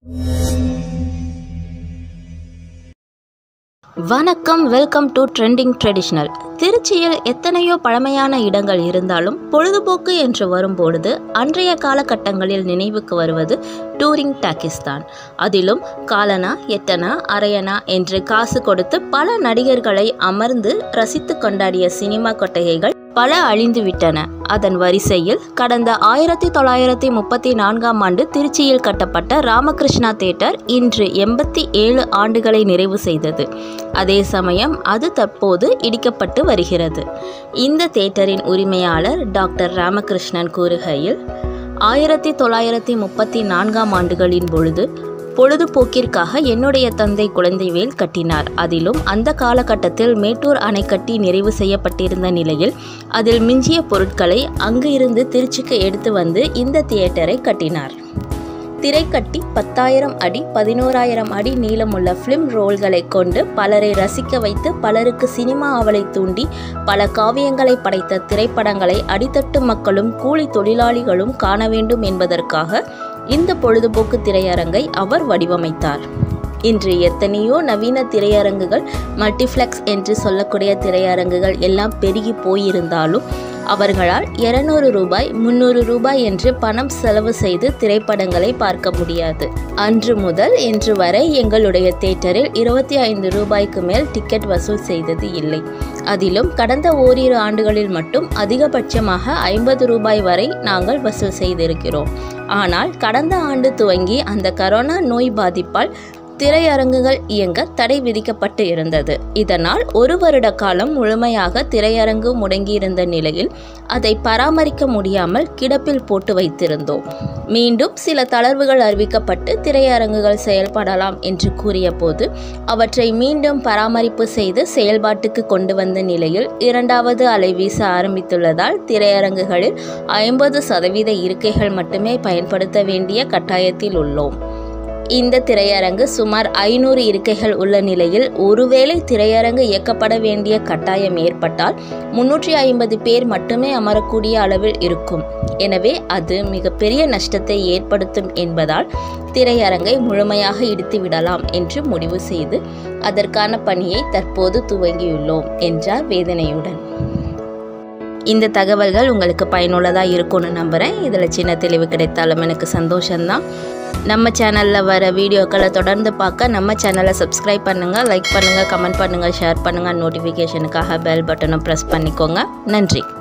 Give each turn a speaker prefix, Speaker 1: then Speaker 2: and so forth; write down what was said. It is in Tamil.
Speaker 1: வணக்கம் வெல்கம் டு ட்ரெண்டிங் ட்ரெடிஷ்னல் திருச்சியில் எத்தனையோ பழமையான இடங்கள் இருந்தாலும் பொழுதுபோக்கு என்று வரும்பொழுது அன்றைய காலகட்டங்களில் நினைவுக்கு வருவது டூரிங் டாக்கிஸ்தான் அதிலும் காலனா எட்டனா அரையனா என்று காசு கொடுத்து பல நடிகர்களை அமர்ந்து ரசித்து கொண்டாடிய சினிமா கொட்டகைகள் பல அழிந்துவிட்டன அதன் வரிசையில் கடந்த ஆயிரத்தி தொள்ளாயிரத்தி முப்பத்தி நான்காம் ஆண்டு திருச்சியில் கட்டப்பட்ட ராமகிருஷ்ணா தேட்டர் இன்று எண்பத்தி ஏழு ஆண்டுகளை நிறைவு செய்தது அதே சமயம் அது தற்போது இடிக்கப்பட்டு வருகிறது இந்த தேட்டரின் உரிமையாளர் டாக்டர் ராமகிருஷ்ணன் கூறுகையில் ஆயிரத்தி தொள்ளாயிரத்தி முப்பத்தி நான்காம் ஆண்டுகளின் பொழுது பொழுதுபோக்கிற்காக என்னுடைய தந்தை குழந்தைவேல் கட்டினார் அதிலும் அந்த காலகட்டத்தில் மேட்டூர் அணை கட்டி நிறைவு செய்யப்பட்டிருந்த நிலையில் அதில் மிஞ்சிய பொருட்களை அங்கு இருந்து திருச்சிக்கு எடுத்து வந்து இந்த தியேட்டரை கட்டினார் திரை கட்டி பத்தாயிரம் அடி பதினோராயிரம் அடி நீளமுள்ள ஃபிலிம் ரோல்களை கொண்டு பலரை ரசிக்க வைத்து பலருக்கு சினிமா அவளை தூண்டி பல காவியங்களை படைத்த திரைப்படங்களை அடித்தட்டு மக்களும் கூலி தொழிலாளிகளும் காண வேண்டும் என்பதற்காக இந்த பொழுதுபோக்கு திரையரங்கை அவர் வடிவமைத்தார் இன்று எத்தனையோ நவீன திரையரங்குகள் மல்டிப்ளெக்ஸ் என்று சொல்லக்கூடிய திரையரங்குகள் எல்லாம் பெருகி போயிருந்தாலும் அவர்களால் இருநூறு ரூபாய் முந்நூறு ரூபாய் என்று பணம் செலவு செய்து திரைப்படங்களை பார்க்க முடியாது அன்று முதல் இன்று வரை எங்களுடைய தேட்டரில் இருபத்தி ஐந்து ரூபாய்க்கு மேல் டிக்கெட் வசூல் செய்தது இல்லை அதிலும் கடந்த ஓரிரு ஆண்டுகளில் மட்டும் அதிகபட்சமாக ஐம்பது ரூபாய் வரை நாங்கள் வசூல் செய்திருக்கிறோம் ஆனால் கடந்த ஆண்டு துவங்கி அந்த கரோனா நோய் பாதிப்பால் திரையரங்குகள் இயங்க தடை விதிக்கப்பட்டு இருந்தது இதனால் ஒரு வருட காலம் முழுமையாக திரையரங்கு முடங்கியிருந்த நிலையில் அதை பராமரிக்க முடியாமல் கிடப்பில் போட்டு வைத்திருந்தோம் மீண்டும் சில தளர்வுகள் அறிவிக்கப்பட்டு திரையரங்குகள் செயல்படலாம் என்று கூறிய போது அவற்றை மீண்டும் பராமரிப்பு செய்து செயல்பாட்டுக்கு கொண்டு வந்த நிலையில் இரண்டாவது அலை வீச ஆரம்பித்துள்ளதால் திரையரங்குகளில் ஐம்பது சதவீத இருக்கைகள் மட்டுமே பயன்படுத்த வேண்டிய கட்டாயத்தில் உள்ளோம் இந்த திரையரங்கு சுமார் ஐநூறு இருக்கைகள் உள்ள நிலையில் ஒருவேளை திரையரங்கு இயக்கப்பட வேண்டிய கட்டாயம் ஏற்பட்டால் முன்னூற்றி ஐம்பது பேர் மட்டுமே அமரக்கூடிய அளவில் இருக்கும் எனவே அது மிகப்பெரிய நஷ்டத்தை ஏற்படுத்தும் என்பதால் திரையரங்கை முழுமையாக இடித்து விடலாம் என்று முடிவு செய்து அதற்கான பணியை தற்போது துவங்கியுள்ளோம் என்றார் வேதனையுடன் இந்த தகவல்கள் உங்களுக்கு பயனுள்ளதாக இருக்கும்னு நம்புகிறேன் இதில் சின்ன தெளிவு கிடைத்தாலும் எனக்கு சந்தோஷம்தான் நம்ம சேனலில் வர வீடியோக்களை தொடர்ந்து பார்க்க நம்ம சேனலை சப்ஸ்கிரைப் பண்ணுங்கள் லைக் பண்ணுங்கள் கமெண்ட் பண்ணுங்கள் ஷேர் பண்ணுங்கள் நோட்டிஃபிகேஷனுக்காக பெல் பட்டனை ப்ரெஸ் பண்ணிக்கோங்க நன்றி